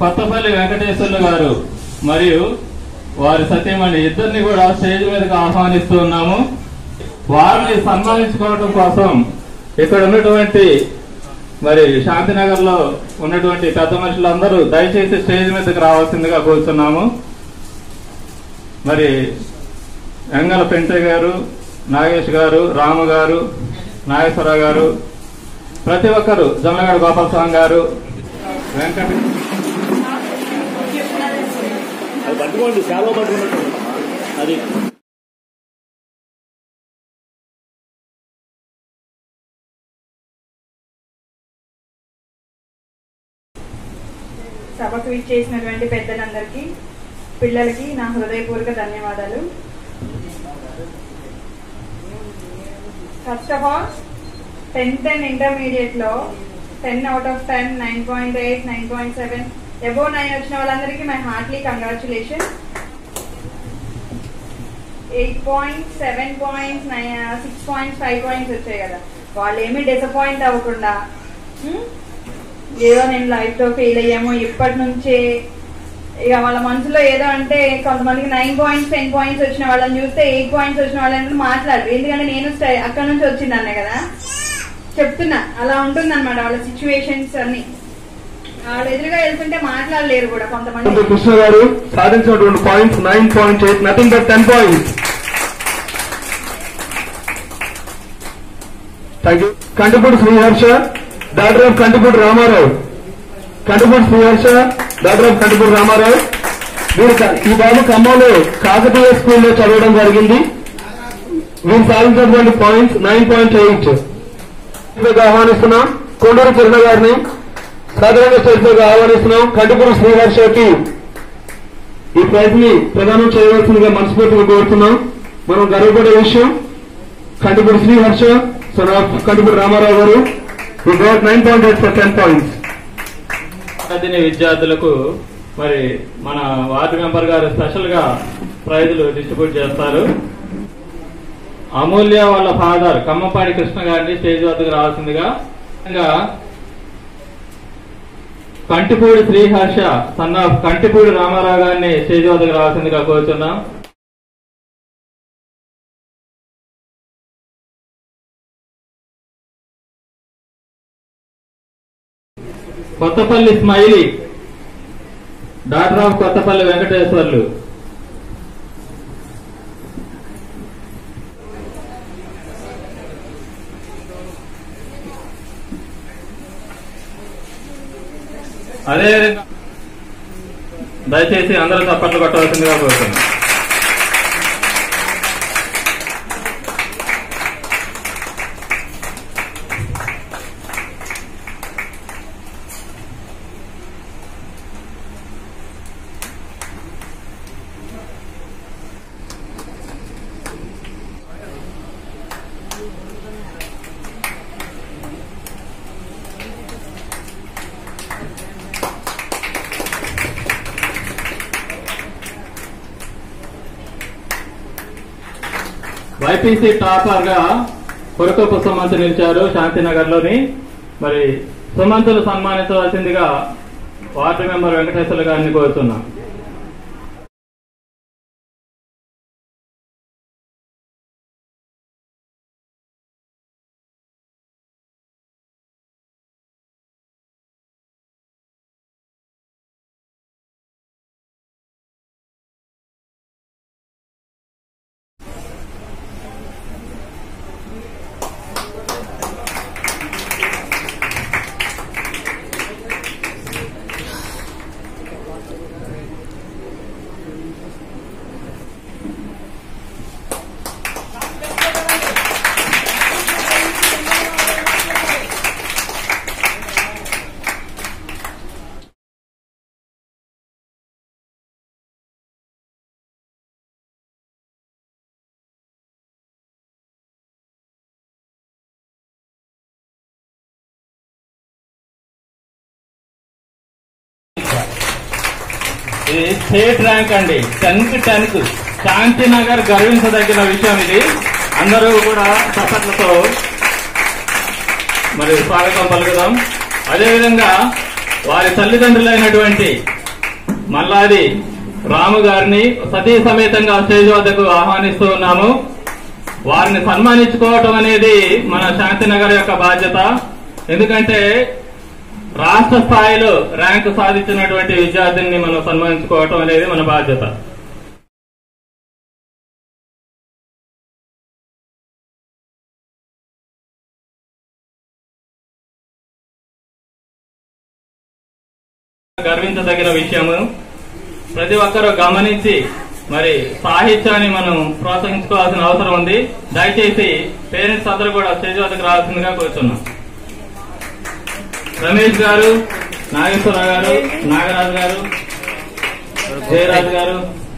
కొత్తపల్లి వెంకటేశ్వర్లు గారు మరియు వారి సత్యమణి ఇద్దరిని కూడా స్టేజ్ మీదకి ఆహ్వానిస్తూ ఉన్నాము వారిని సన్మానించుకోవడం కోసం ఇక్కడ ఉన్నటువంటి మరి శాంతినగర్ లో ఉన్నటువంటి పెద్ద మనుషులందరూ దయచేసి స్టేజ్ మీదకి రావాల్సిందిగా కోరుతున్నాము మరి ఎంగల పెంటయ్య గారు నాగేష్ గారు రాము గారు నాగేశ్వరరావు గారు ప్రతి ఒక్కరు జమ్మగడ గోపాలస్వామి గారు వెంకట అది పట్టుకోండి శాలో పట్టుకున్నట్టు అది సభకు ఇచ్చేసినటువంటి పెద్దలందరికీ పిల్లలకి నా హృదయపూర్వక ధన్యవాదాలు first of all tenth and intermediate లో ten out of ten nine point eight nine point seven above nine వచ్చిన వాళ్ళందరికీ my heartly congratulation eight point seven points nine six points five points వచ్చాయి కదా వాళ్ళు ఏమీ డిసప్పాయింట్ అవ్వకుండా హ్మ్? ఏదో నేను లైఫ్ లో ఫెయిల్ అయ్యాము ఇప్పటి నుంచే ఇక వాళ్ళ మనసులో ఏదో అంటే కొంతమందికి నైన్ పాయింట్స్ టెన్ పాయింట్స్ వచ్చిన వాళ్ళని చూస్తే ఎయిట్ పాయింట్స్ వచ్చిన వాళ్ళని మాట్లాడరు ఎందుకంటే నేను స్టై- అక్కడ నుంచి వచ్చిందన్నే కదా చెప్తున్నా అలా ఉంటుంది అనమాట వాళ్ళ సిచ్యువేషన్స్ అన్ని వాళ్ళు ఎదురుగా వెళ్తుంటే మాట్లాడలేరు కూడా కొంతమంది కృష్ణ గారు సాధించినటువంటి points nine point eight nothing but ten points thank you Kantipudi Sriharsha doctor of Kantipudi Ramarao Kantipudi Sriharsha doctor of Kantipudi Ramarao వీరు క- ఈ బాబు ఖమ్మంలో కాకతీయ స్కూల్లో చదవడం జరిగింది వీరు సాధించినటువంటి పాయింట్స్ నైన్ పాయింట్ ఎయిట్ ఆహ్వానిస్తున్నాం కొండూరు కిరణ్ గారిని సాధారణ స్టేజ్ మీద ఆహ్వానిస్తున్నాం కంటిపూడి శ్రీహర్షకి ఈ ప్రైజ్ ని ప్రదానం చేయవలసిందిగా మనస్ఫూర్తిగా కోరుతున్నాం మనం గర్వపడే విషయం కంటిపూడి శ్రీహర్ష సన్ ఆఫ్ కంటిపూడి రామారావు గారు ఈ got nine point eight for ten points విద్యార్థిని విద్యార్థులకు మరి మన వార్డు మెంబర్ గారు స్పెషల్ గా ప్రైజులు డిస్ట్రిబ్యూట్ చేస్తారు అమూల్య వాళ్ళ ఫాదర్ కమ్మపాడి కృష్ణ గారిని స్టేజ్ వద్దకు రావాల్సిందిగా ఇంకా కంటిపూడి శ్రీహర్ష సన్న కంటిపూడి రామారావు గారిని స్టేజ్ వద్దకు రావాల్సిందిగా కోరుతున్నాం Kothapalli Smiley doctor of Kothapalli Venkateswarlu అదేవిధంగా దయచేసి అందరూ చప్పట్లు కొట్టవలసిందిగా కోరుతున్నాం వైపీసీ టాపర్ గా కొరకపు సుమంత్ నిలిచారు శాంతినగర్ లోని మరి సుమంతులు సన్మానించవలసిందిగా వార్డు మెంబర్ వెంకటేశ్వర గారిని కోరుతున్నాం ఇది స్టేట్ ర్యాంక్ అండి టెన్త్ టెన్త్ శాంతినగర్ గర్వించదగిన విషయం ఇది అందరూ కూడా చప్పట్లతో మరి స్వాగతం పలుకుదాం అదేవిధంగా వారి తల్లిదండ్రులైనటువంటి మల్లాది రాము గారిని సతీ సమేతంగా స్టేజ్ వద్దకు ఆహ్వానిస్తూ ఉన్నాము వారిని సన్మానించుకోవటం అనేది మన శాంతినగర్ యొక్క బాధ్యత ఎందుకంటే రాష్ట్ర స్థాయిలో ర్యాంకు సాధించినటువంటి విద్యార్థిని మనం సన్మానించుకోవటం అనేది మన బాధ్యత గర్వించదగిన విషయము ప్రతి ఒక్కరూ గమనించి మరి సాహిత్యాన్ని మనం ప్రోత్సహించుకోవాల్సిన అవసరం ఉంది దయచేసి పేరెంట్స్ అందరూ కూడా స్టేజ్ వద్దకు రావాల్సిందిగా కూర్చున్నాం రమేష్ గారు నాగేశ్వరరావు గారు నాగరాజు గారు జయరాజు గారు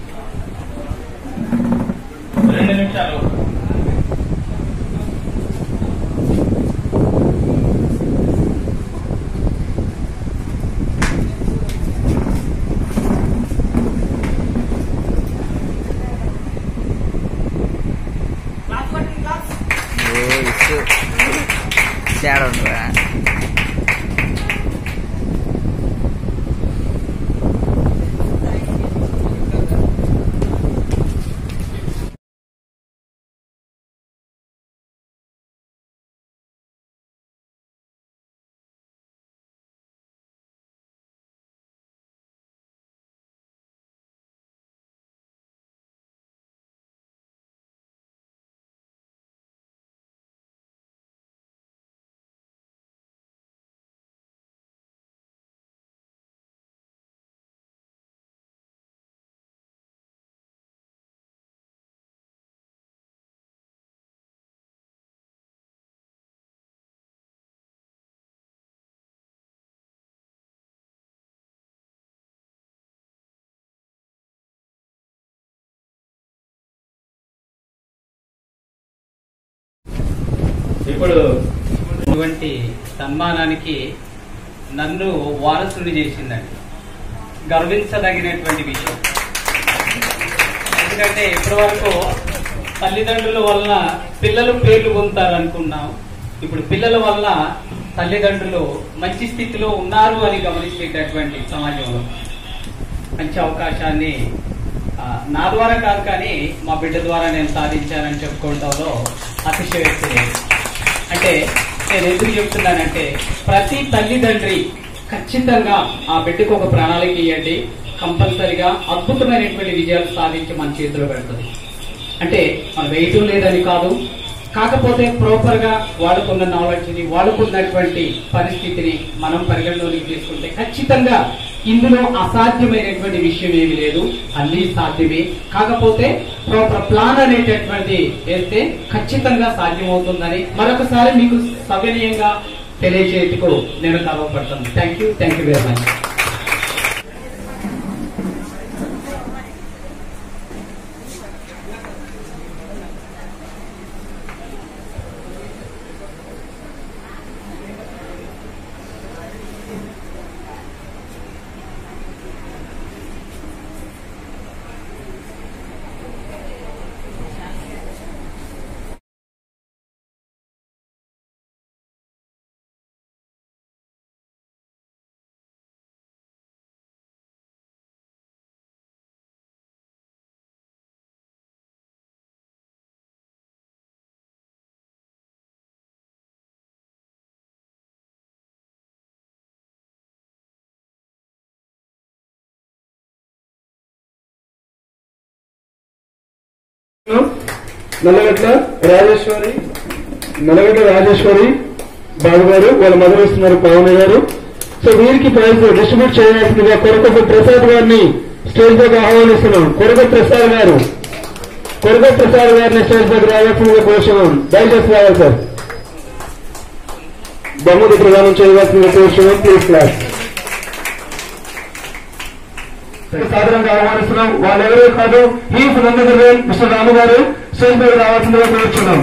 రెండు నిమిషాలు తేడా ఉండదా ఇప్పుడు ఇటువంటి సన్మానానికి నన్ను వారసుని చేసిందండి గర్వించదగినటువంటి విషయం ఎందుకంటే ఇప్పటి వరకు తల్లిదండ్రుల వలన పిల్లలు పేర్లు పొందుతారు అనుకున్నాం ఇప్పుడు పిల్లల వలన తల్లిదండ్రులు మంచి స్థితిలో ఉన్నారు అని గమనించేటటువంటి సమాజంలో మంచి అవకాశాన్ని ఆ, నా ద్వారా కాదు కానీ మా బిడ్డ ద్వారా నేను సాధించానని చెప్పుకోవడంలో అతిశయోక్తి లేదు అంటే నేను ఎందుకు చెప్తున్నానంటే ప్రతి తల్లిదండ్రి ఖచ్చితంగా ఆ బిడ్డకు ఒక ప్రణాళిక ఇవ్వండి కంపల్సరిగా అద్భుతమైనటువంటి విజయాలు సాధించి మన చేతిలో పెడుతుంది అంటే మనం వేయటం లేదని కాదు కాకపోతే ప్రాపర్ గా వాళ్ళకున్న నాలెడ్జ్ ని వాళ్ళకున్నటువంటి పరిస్థితిని మనం పరిగణలోకి తీసుకుంటే ఖచ్చితంగా ఇందులో అసాధ్యమైనటువంటి విషయం ఏమీ లేదు అన్ని సాధ్యమే కాకపోతే ప్రాపర్ ప్లాన్ అనేటటువంటి వేస్తే ఖచ్చితంగా సాధ్యమవుతుందని మరొకసారి మీకు సవినయంగా తెలియజేయటకు నేను గర్వపడతాను thank you thank you very much Nallagadda Rajeswari Nallagadda Rajeswari Babu garu వాళ్ళ మదర్ ఇస్తున్నారు పవన్ గారు సో వీరికి ప్రైజ్ డిస్ట్రిబ్యూట్ చేయాల్సిందిగా కొరకపు ప్రసాద్ గారిని స్టేజ్ దగ్గర ఆహ్వానిస్తున్నాం కొరక ప్రసాద్ గారు కొరక ప్రసాద్ గారిని స్టేజ్ దగ్గర రావాల్సిందిగా కోరుతున్నాం దయచేసి రావాలి సార్ బహుమతి ప్రదానం చేయవలసిందిగా కోరుతున్నాం ప్లీజ్ క్లాస్ సాధారణంగా ఆహ్వానిస్తున్నాం వాళ్ళు ఎవరో కాదు ఈ నందగిరి మిస్టర్ రాము గారు స్టేజ్ మీద రావాల్సిందిగా కోరుచున్నాం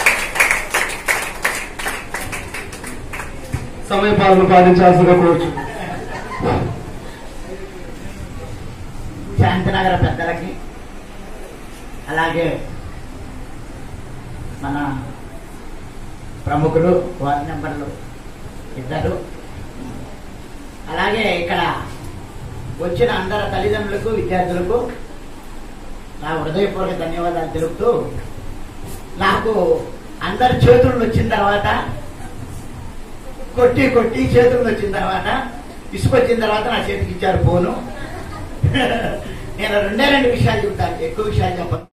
సమయ పాలన పాటించాల్సిందిగా కోరుచున్నాం శాంతినగర పెద్దలకి అలాగే మన ప్రముఖులు వార్డు నెంబర్లు ఇద్దరు అలాగే ఇక్కడ వచ్చిన అందరి తల్లిదండ్రులకు విద్యార్థులకు నా హృదయపూర్వక ధన్యవాదాలు తెలుపుతూ నాకు అందరి చేతులు వచ్చిన తర్వాత కొట్టి కొట్టి చేతులు వచ్చిన తర్వాత ఇసుకొచ్చిన తర్వాత నా చేతికి ఇచ్చారు ఫోను నేను రెండే రెండు విషయాలు చెప్తాను ఎక్కువ విషయాలు చెప్పను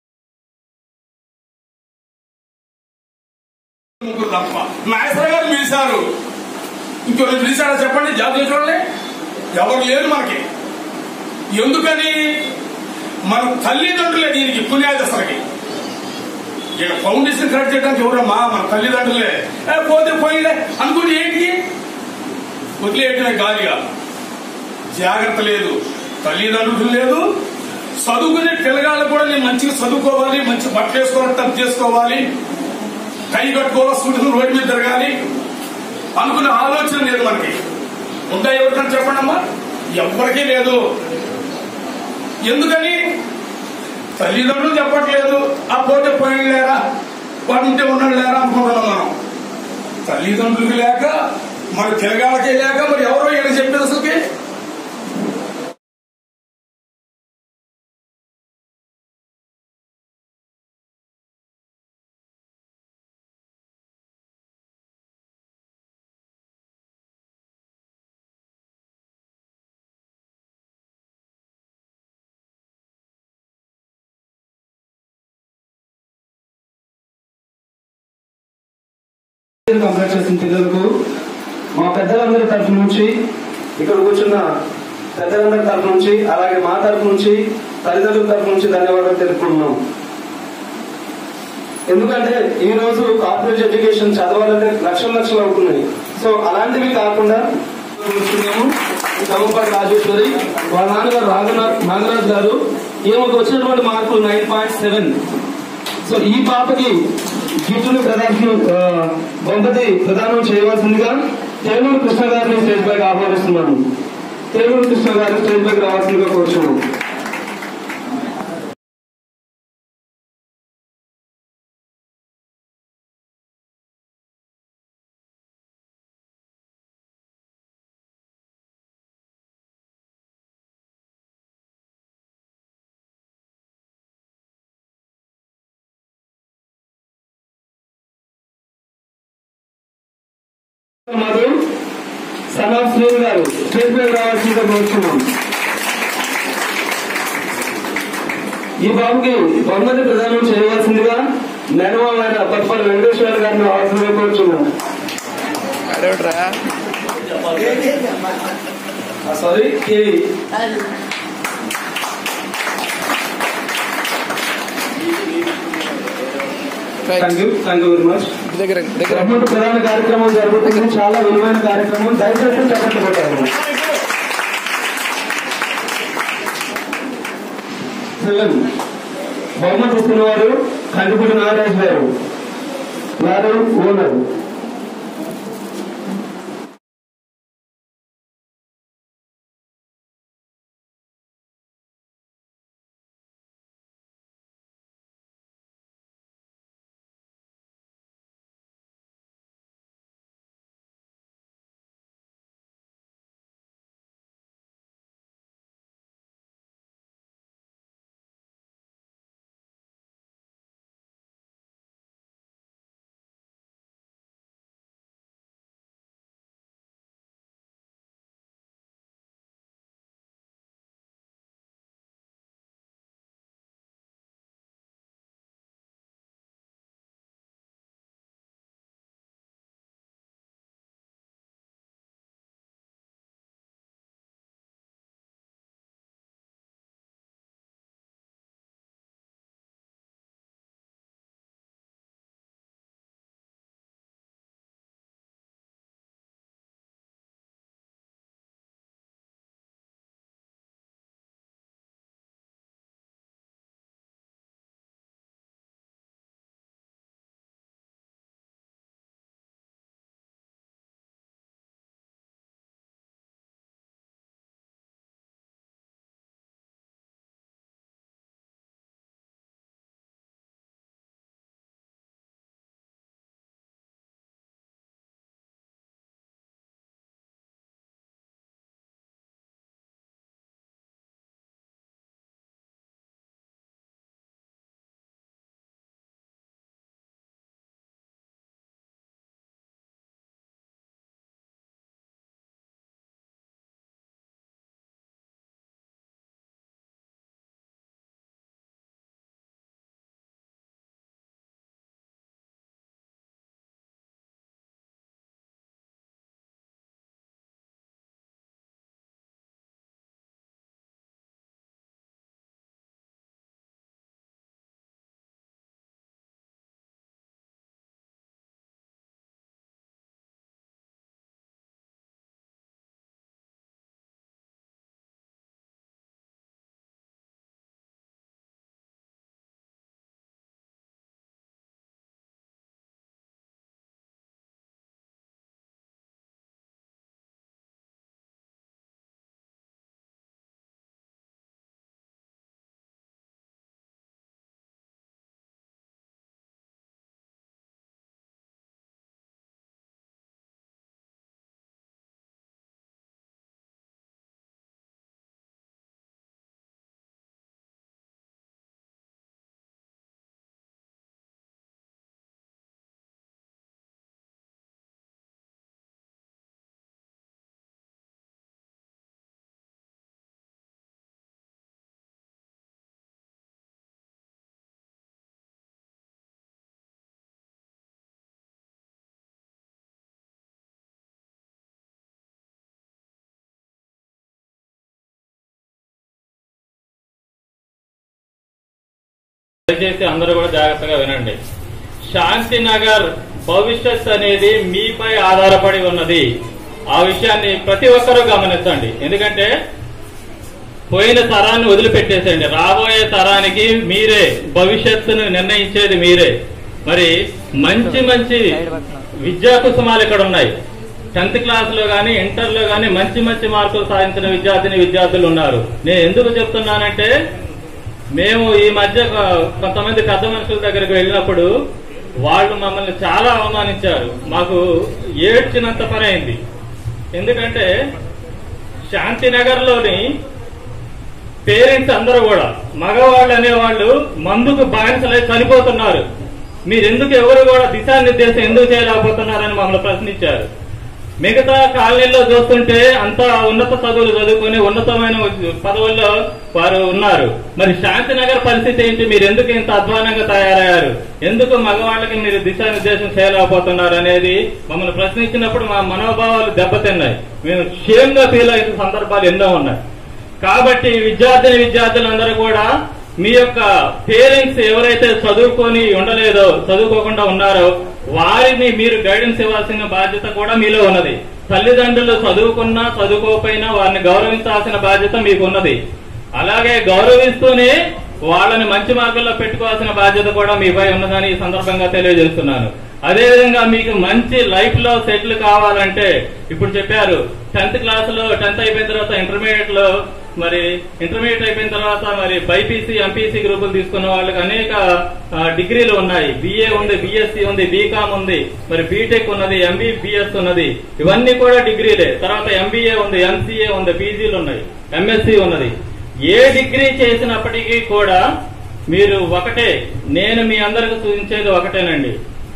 ముగ్గురు తప్ప నాగేశ్వర గారు పిలిచారు ఇంకొకరు పిలిచారా చెప్పండి జాతీయ చూడండి ఎవరు లేరు మనకి ఎందుకని మన తల్లిదండ్రులే దీనికి పుణ్యాది అసలుకి ఇక్కడ ఫౌండేషన్ కరెక్ట్ చేయడానికి ఎవరమ్మా మన తల్లిదండ్రులే ఏ, పోతే పోయిలే అనుకుంటే ఏంటి వదిలేయటమే గాలిగా జాగ్రత్త లేదు తల్లిదండ్రులు లేదు చదువుకునే పిల్లగాళ్ళు కూడా నేను మంచిగా చదువుకోవాలి మంచి బట్టలు వేసుకోవాలి టప్ చేసుకోవాలి కై కట్టుకోవాలి సూటిని రోడ్డు మీద తిరగాలి అనుకునే ఆలోచన లేదు మనకి ఉందా ఎవరికైనా చెప్పండి అమ్మా ఎవరికీ లేదు ఎందుకని తల్లిదండ్రులు చెప్పట్లేదు ఆ పోతే పోయిన లేరా వాడు ఉంటే ఉన్నాడు లేరా అనుకుంటున్నాం మనం తల్లిదండ్రులకి లేక మరి తిరగాలకే లేక మరి ఎవరో ఇక్కడ చెప్పేది అసలుకి కంప్లీట్ చేసిన పిల్లలకు మా పెద్దలందరి తరఫు నుంచి ఇక్కడ కూర్చున్న పెద్దలందరి తరఫు నుంచి అలాగే మా తరఫు నుంచి తల్లిదండ్రుల తరఫు నుంచి ధన్యవాదాలు తెలుపుకుంటున్నాం ఎందుకంటే ఈ రోజు కార్పొరేట్ ఎడ్యుకేషన్ చదవాలంటే లక్షల లక్షలు అవుతున్నాయి సో అలాంటివి కాకుండా కూర్చున్నాము కమ్మపాటి రాజేశ్వరి వాళ్ళ నాన్నగారు రాఘనాథ్ నాగరాజ్ గారు ఈమెకు వచ్చినటువంటి మార్కులు నైన్ పాయింట్ సెవెన్ సో ఈ పాపకి గిఫ్ట్ను ప్రదానం ఆ, బహుమతి ప్రదానం చేయవలసిందిగా తేలూరు కృష్ణ గారిని స్టేజ్ పైకి ఆహ్వానిస్తున్నాను తేలూరు కృష్ణ గారిని స్టేజ్ పైకి రావాల్సిందిగా కోరుచున్నాను మధు సన్ ఆఫ్ శ్రీని గారు స్టేజ్ పైకి రావాల్సిందిగా కోరుచున్నాం ఈ బాబుకి బహుమతి ప్రదానం చేయవలసిందిగా మేనమామైన పత్పల్లి వెంకటేశ్వర గారిని రావాల్సిందిగా కోరుచున్నాం sorry KV thank you thank you very much government ప్రధాన కార్యక్రమం జరుగుతుంది చాలా విలువైన కార్యక్రమం దయచేసి చెప్పండి కొట్టారు సెవెన్ బహుమతి ఇస్తున్నవారు కంటిపూడి నాగరాజు గారు వారు ఓనర్ దయచేసి అందరూ కూడా జాగ్రత్తగా వినండి శాంతి నగర్ భవిష్యత్ అనేది మీపై ఆధారపడి ఉన్నది ఆ విషయాన్ని ప్రతి ఒక్కరూ గమనించండి ఎందుకంటే పోయిన తరాన్ని వదిలిపెట్టేసేయండి రాబోయే తరానికి మీరే భవిష్యత్తును నిర్ణయించేది మీరే మరి మంచి మంచి విద్యా కుసుమాలు ఇక్కడ ఉన్నాయి టెన్త్ క్లాస్ లో గానీ ఇంటర్ లో గానీ మంచి మంచి మార్కులు సాధించిన విద్యార్థిని విద్యార్థులు ఉన్నారు నేను ఎందుకు చెప్తున్నానంటే మేము ఈ మధ్య కొ- కొంతమంది పెద్ద మనుషుల దగ్గరికి వెళ్ళినప్పుడు వాళ్ళు మమ్మల్ని చాలా అవమానించారు మాకు ఏడ్చినంత పని అయింది ఎందుకంటే శాంతినగర్ లోని పేరెంట్స్ అందరూ కూడా మగవాళ్ళు అనేవాళ్ళు మందుకు బానిసలై చనిపోతున్నారు మీరెందుకు ఎవరు కూడా దిశానిర్దేశం ఎందుకు చేయలేకపోతున్నారని మమ్మల్ని ప్రశ్నించారు మిగతా కాలనీల్లో చూస్తుంటే అంత ఉన్నత చదువులు చదువుకుని ఉన్నతమైన పదవుల్లో వారు ఉన్నారు మరి శాంతినగర్ పరిస్థితి ఏంటి మీరు ఎందుకు ఇంత అధ్వానంగా తయారయ్యారు ఎందుకు మగవాళ్ళకి మీరు దిశానిర్దేశం చేయలేకపోతున్నారు అనేది మమ్మల్ని ప్రశ్నించినప్పుడు మా మనోభావాలు దెబ్బతిన్నాయి మేము షేమ్ గా ఫీల్ అయిన సందర్భాలు ఎన్నో ఉన్నాయి కాబట్టి విద్యార్థిని విద్యార్థులందరూ కూడా మీ యొక్క పేరెంట్స్ ఎవరైతే చదువుకొని ఉండలేదో చదువుకోకుండా ఉన్నారో వారిని మీరు గైడెన్స్ ఇవ్వాల్సిన బాధ్యత కూడా మీలో ఉన్నది తల్లిదండ్రులు చదువుకున్నా చదువుకోకపోయినా వారిని గౌరవించాల్సిన బాధ్యత మీకు ఉన్నది అలాగే గౌరవిస్తూనే వాళ్ళని మంచి మార్గంలో పెట్టుకోవాల్సిన బాధ్యత కూడా మీపై ఉన్నదని ఈ సందర్భంగా తెలియజేస్తున్నాను అదేవిధంగా మీకు మంచి లైఫ్ లో సెటిల్ కావాలంటే ఇప్పుడు చెప్పారు టెన్త్ క్లాస్ లో టెన్త్ అయిపోయిన తర్వాత ఇంటర్మీడియట్ లో మరి ఇంటర్మీడియట్ అయిపోయిన తర్వాత మరి బైపీసీ ఎంపీసీ గ్రూపులు తీసుకున్న వాళ్ళకి అనేక ఆ, డిగ్రీలు ఉన్నాయి బిఏ ఉంది బిఎస్సి ఉంది బీకామ్ ఉంది మరి బీటెక్ ఉన్నది ఎంబీబీఎస్ ఉన్నది ఇవన్నీ కూడా డిగ్రీలే తర్వాత ఎంబీఏ ఉంది ఎంసీఏ ఉంది పీజీలు ఉన్నాయి ఎంఎస్సి ఉన్నది ఏ డిగ్రీ చేసినప్పటికీ కూడా మీరు ఒకటే నేను మీ అందరికి సూచించేది ఒకటేనండి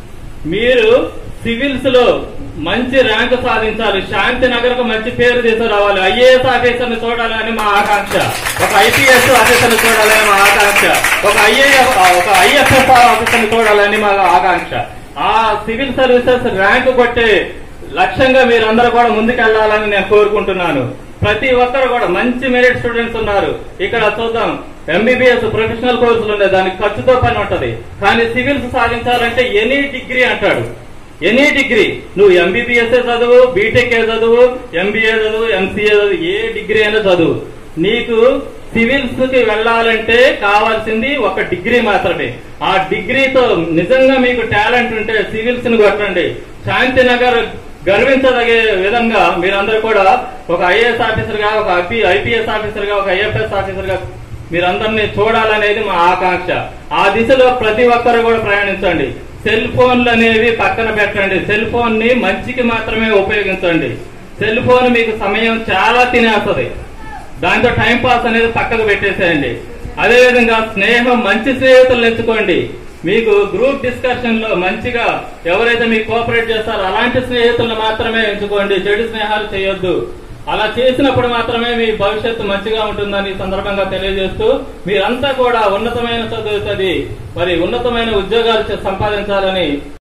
మీరు సివిల్స్ లో మంచి ర్యాంకు సాధించాలి శాంతి నగర్ కు మంచి పేరు తీసుకురావాలి ఐఏఎస్ ఆఫీసర్ ని చూడాలని మా ఆకాంక్ష ఒక ఐపీఎస్ ఆఫీసర్ ని చూడాలని మా ఆకాంక్ష ఒక ఐఏఎఫ్ ఒక ఐఎఫ్ఎస్ ఆఫీసర్ ని చూడాలని మా ఆకాంక్ష ఆ సివిల్ సర్వీసెస్ ర్యాంకు కొట్టే లక్ష్యంగా మీరందరూ కూడా ముందుకెళ్లాలని నేను కోరుకుంటున్నాను ప్రతి ఒక్కరు కూడా మంచి మెరిట్ స్టూడెంట్స్ ఉన్నారు ఇక్కడ చూద్దాం ఎంబీబీఎస్ ప్రొఫెషనల్ కోర్సులు ఉన్నాయి దానికి ఖర్చుతో పని ఉంటది కానీ సివిల్స్ సాధించాలంటే ఎనీ డిగ్రీ అంటాడు ఎనీ డిగ్రీ నువ్వు ఎంబీబీఎస్ చదువు బీటెక్ చదువు ఎంబీఏ చదువు ఎంసీఏ చదువు ఏ డిగ్రీ అయినా చదువు నీకు సివిల్స్ కి వెళ్ళాలంటే కావాల్సింది ఒక డిగ్రీ మాత్రమే ఆ డిగ్రీతో నిజంగా మీకు టాలెంట్ ఉంటే సివిల్స్ ని కొట్టండి శాంతినగర్ గర్వించదగే విధంగా మీరందరూ కూడా ఒక ఐఏఎస్ ఆఫీసర్ గా ఒక ఐపీఎస్ ఆఫీసర్ గా ఒక ఐఎఫ్ఎస్ ఆఫీసర్ గా మీరందరినీ చూడాలనేది మా ఆకాంక్ష ఆ దిశలో ప్రతి ఒక్కరు కూడా ప్రయాణించండి సెల్ ఫోన్లు అనేవి పక్కన పెట్టండి సెల్ ఫోన్ ని మంచికి మాత్రమే ఉపయోగించండి సెల్ ఫోన్ మీకు సమయం చాలా తినేస్తుంది దాంతో టైం పాస్ అనేది పక్కకు పెట్టేసేయండి అదేవిధంగా స్నేహం మంచి స్నేహితులను ఎంచుకోండి మీకు గ్రూప్ డిస్కషన్ లో మంచిగా ఎవరైతే మీకు కోఆపరేట్ చేస్తారో అలాంటి స్నేహితులను మాత్రమే ఎంచుకోండి చెడు స్నేహాలు చేయొద్దు అలా చేసినప్పుడు మాత్రమే మీ భవిష్యత్తు మంచిగా ఉంటుందని ఈ సందర్భంగా తెలియజేస్తూ మీరంతా కూడా ఉన్నతమైన చదువు చదివి మరి ఉన్నతమైన ఉద్యోగాలు చే- సంపాదించాలని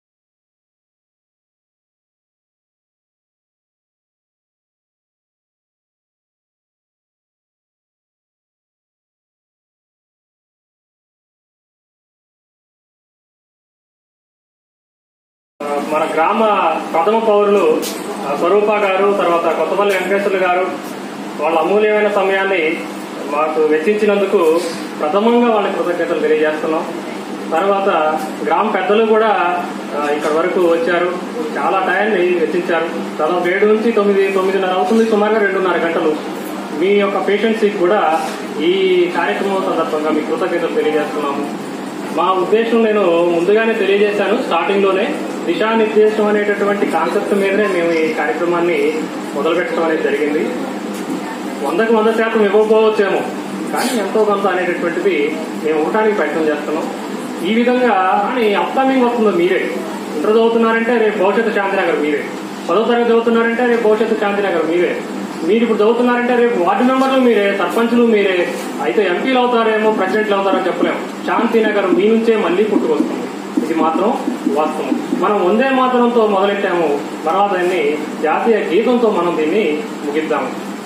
మన గ్రామ ప్రథమ పౌరులు ఆ, స్వరూప గారు తర్వాత కొత్తపల్లి వెంకటేశ్వర్లు గారు వాళ్ళ అమూల్యమైన సమయాన్ని మాకు వెచ్చించినందుకు ప్రథమంగా వాళ్ళకి కృతజ్ఞతలు తెలియజేస్తున్నాం తర్వాత గ్రామ పెద్దలు కూడా ఆ, ఇక్కడ వరకు వచ్చారు చాలా టైంని వెచ్చించారు దాదాపు ఏడు నుంచి తొమ్మిది తొమ్మిదిన్నర అవుతుంది సుమారుగా రెండున్నర గంటలు మీ యొక్క పేషెంట్స్కి కూడా ఈ కార్యక్రమం సందర్భంగా మీ కృతజ్ఞతలు తెలియజేస్తున్నాము మా ఉద్దేశం నేను ముందుగానే తెలియజేశాను స్టార్టింగ్ లోనే దిశానిర్దేశం అనేటటువంటి కాన్సెప్ట్ మీదనే మేము ఈ కార్యక్రమాన్ని మొదలుపెట్టడం అనేది జరిగింది వందకు వంద శాతం ఇవ్వకపోవచ్చేమో కానీ ఎంతో కొంత అనేటటువంటిది మేము ఇవ్వడానికి ప్రయత్నం చేస్తున్నాం ఈ విధంగా కానీ అప్కమింగ్ వస్తుందో మీరే ఇంటర్ చదువుతున్నారంటే రేపు భవిష్యత్తు శాంతినగర్ మీరే పదో తరగతి చదువుతున్నారంటే రేపు భవిష్యత్తు శాంతినగర్ మీరే మీరు ఇప్పుడు చదువుతున్నారంటే రేపు వార్డు మెంబర్లు మీరే సర్పంచులు మీరే అయితే ఎంపీలు అవుతారేమో ప్రెసిడెంట్లు అవుతారో చెప్పలేము శాంతినగర్ మీ నుంచే మళ్ళీ పుట్టుకొస్తుంది ఇది మాత్రం వాస్తవం మనం వందే మాత్రంతో మొదలెట్టాము తర్వాత దీన్ని జాతీయ గీతంతో మనం దీన్ని ముగిద్దాము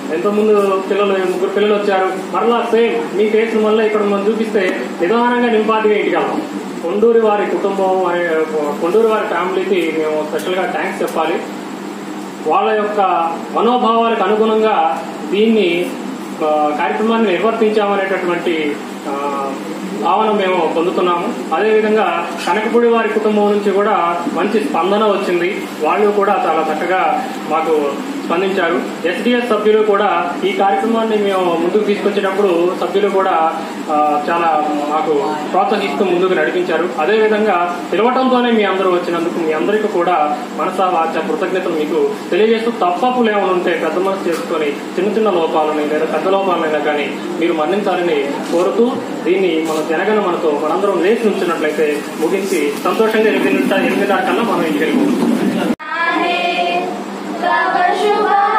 ఎంతోమంది పిల్లలు ముగ్గురు పిల్లలు వచ్చారు మరలా సేమ్ మీ ఫేస్ మళ్ళీ ఇక్కడ మనం చూపిస్తే నిదానంగా నింపాదిగా ఇంటికి వెళ్తాం కొండూరి వారి కుటుంబం అనే కొండూరి వారి ఫ్యామిలీకి మేము స్పెషల్గా థ్యాంక్స్ చెప్పాలి వాళ్ళ యొక్క మనోభావాలకు అనుగుణంగా దీన్ని ఆ, కార్యక్రమాన్ని నిర్వర్తించామనేటటువంటి ఆ, భావన మేము పొందుతున్నాము అదేవిధంగా కనకపూడి వారి కుటుంబం నుంచి కూడా మంచి స్పందన వచ్చింది వాళ్ళు కూడా చాలా చక్కగా మాకు స్పందించారు ఎస్డిఎస్ సభ్యులు కూడా ఈ కార్యక్రమాన్ని మేము ముందుకు తీసుకొచ్చేటప్పుడు సభ్యులు కూడా ఆ, చాలా మాకు ప్రోత్సహిస్తూ ముందుకు నడిపించారు అదేవిధంగా పిలవటంతోనే మీ అందరూ వచ్చినందుకు మీ అందరికీ కూడా మనసా వాచ కృతజ్ఞతలు మీకు తెలియజేస్తూ తప్పకులు ఏమైనా ఉంటే పెద్ద మనసు చేసుకొని చిన్న చిన్న లోపాలని లేదా పెద్ద లోపాలైనా కానీ మీరు మన్నించాలని కోరుతూ దీన్ని మన జనగణ మనతో మనందరం లేచి ఉంచినట్లయితే ముగించి సంతోషంగా ఎనిమిది ఎనిమిది కన్నా మనం ఇంటికి వెళ్ళిపోతాం तव शुभ